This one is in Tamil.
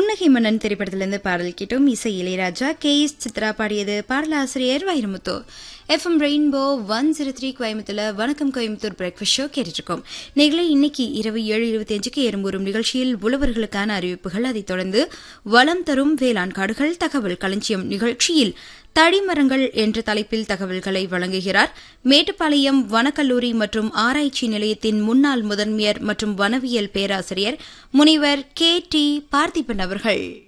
புன்னகை மன்னன் திரைப்படத்திலிருந்து பாடல் கேட்டோம் இசை இளையராஜா கே எஸ் சித்ரா பாடியது பாடலாசிரியர் Vairamuthu FM rainbow one zero three கோயம்புத்தூர்ல வணக்கம் கோயம்புத்தூர் பிரேக்ஃபாஸ்ட் ஷோ கேட்டுட்டு இருக்கோம் நீங்களே இன்னைக்கு இரவு ஏழு இருபத்தி அஞ்சுக்கு எறும்பூரும் நிகழ்ச்சியில் உழவர்களுக்கான அறிவிப்புகள் அதைத் தொடர்ந்து வளம் தரும் வேளாண் காடுகள் தகவல் களஞ்சியம் நிகழ்ச்சியில் தடிமரங்கள் என்ற தலைப்பில் தகவல்களை வழங்குகிறார் மேட்டுப்பாளையம் வனக்கல்லூரி மற்றும் ஆராய்ச்சி நிலையத்தின் முன்னாள் முதன்மையர் மற்றும் வனவியல் பேராசிரியர் முனைவர் கே டி பார்த்திபன் அவர்கள்